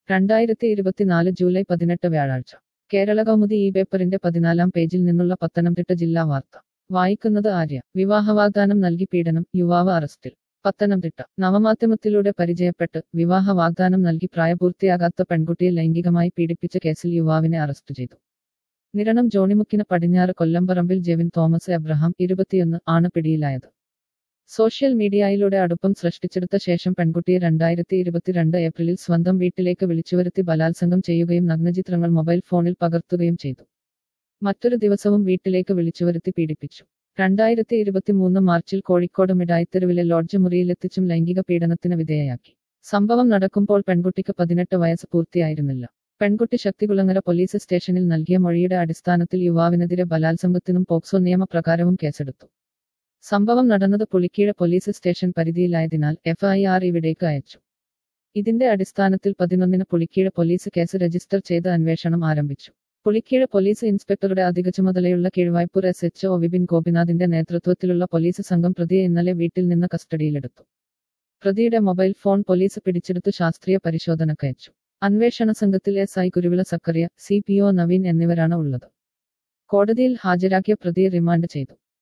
രണ്ടായിരത്തി ഇരുപത്തിനാല് ജൂലൈ പതിനെട്ട് വ്യാഴാഴ്ച കേരള കൗമുദി ഈ പേപ്പറിന്റെ പതിനാലാം പേജിൽ നിന്നുള്ള പത്തനംതിട്ട ജില്ലാ വാർത്ത വായിക്കുന്നത് ആര്യ വിവാഹവാഗ്ദാനം നൽകി പീഡനം യുവാവ് അറസ്റ്റിൽ പത്തനംതിട്ട നവമാധ്യമത്തിലൂടെ പരിചയപ്പെട്ട് വിവാഹ വാഗ്ദാനം നൽകി പ്രായപൂർത്തിയാകാത്ത പെൺകുട്ടിയെ ലൈംഗികമായി പീഡിപ്പിച്ച കേസിൽ യുവാവിനെ അറസ്റ്റ് ചെയ്തു നിരണം ജോണിമുക്കിന് പടിഞ്ഞാറ് കൊല്ലംപറമ്പിൽ ജെവിൻ തോമസ് എബ്രഹാം ഇരുപത്തിയൊന്ന് ആണ് പിടിയിലായത് സോഷ്യൽ മീഡിയയിലൂടെ അടുപ്പം സൃഷ്ടിച്ചെടുത്ത ശേഷം പെൺകുട്ടിയെ രണ്ടായിരത്തി ഇരുപത്തിരണ്ട് ഏപ്രിലിൽ സ്വന്തം വീട്ടിലേക്ക് വിളിച്ചുവരുത്തി ബലാത്സംഗം ചെയ്യുകയും നഗ്നചിത്രങ്ങൾ മൊബൈൽ ഫോണിൽ പകർത്തുകയും ചെയ്തു മറ്റൊരു ദിവസവും വീട്ടിലേക്ക് വിളിച്ചുവരുത്തി പീഡിപ്പിച്ചു രണ്ടായിരത്തി ഇരുപത്തിമൂന്ന് മാർച്ചിൽ കോഴിക്കോട് മിഠായിത്തെരുവിലെ ലോഡ്ജ് മുറിയിലെത്തിച്ചും ലൈംഗിക പീഡനത്തിന് വിധേയയാക്കി സംഭവം നടക്കുമ്പോൾ പെൺകുട്ടിക്ക് പതിനെട്ട് വയസ്സ് പൂർത്തിയായിരുന്നില്ല പെൺകുട്ടി ശക്തികുളങ്ങര പോലീസ് സ്റ്റേഷനിൽ നൽകിയ മൊഴിയുടെ അടിസ്ഥാനത്തിൽ യുവാവിനെതിരെ ബലാത്സംഗത്തിനും പോക്സോ നിയമപ്രകാരവും കേസെടുത്തു സംഭവം നടന്നത് പുളിക്കീഴ പോലീസ് സ്റ്റേഷൻ പരിധിയിലായതിനാൽ എഫ്ഐആർ ഇവിടേക്ക് അയച്ചു ഇതിന്റെ അടിസ്ഥാനത്തിൽ പതിനൊന്നിന് പുളിക്കീഴ പോലീസ് കേസ് രജിസ്റ്റർ ചെയ്ത് അന്വേഷണം ആരംഭിച്ചു പുളിക്കീഴ പോലീസ് ഇൻസ്പെക്ടറുടെ അധിക ചുമതലയുള്ള Keezhvaipur S H O Vipin ഗോപിനാഥിന്റെ നേതൃത്വത്തിലുള്ള പോലീസ് സംഘം പ്രതിയെ ഇന്നലെ വീട്ടിൽ നിന്ന് കസ്റ്റഡിയിലെടുത്തു പ്രതിയുടെ മൊബൈൽ ഫോൺ പോലീസ് പിടിച്ചെടുത്തു ശാസ്ത്രീയ പരിശോധനക്കയച്ചു അന്വേഷണ സംഘത്തിൽ S I Kuruvila Zachariah C P O Naveen എന്നിവരാണ് ഉള്ളത് കോടതിയിൽ ഹാജരാക്കിയ പ്രതിയെ റിമാൻഡ് ചെയ്തു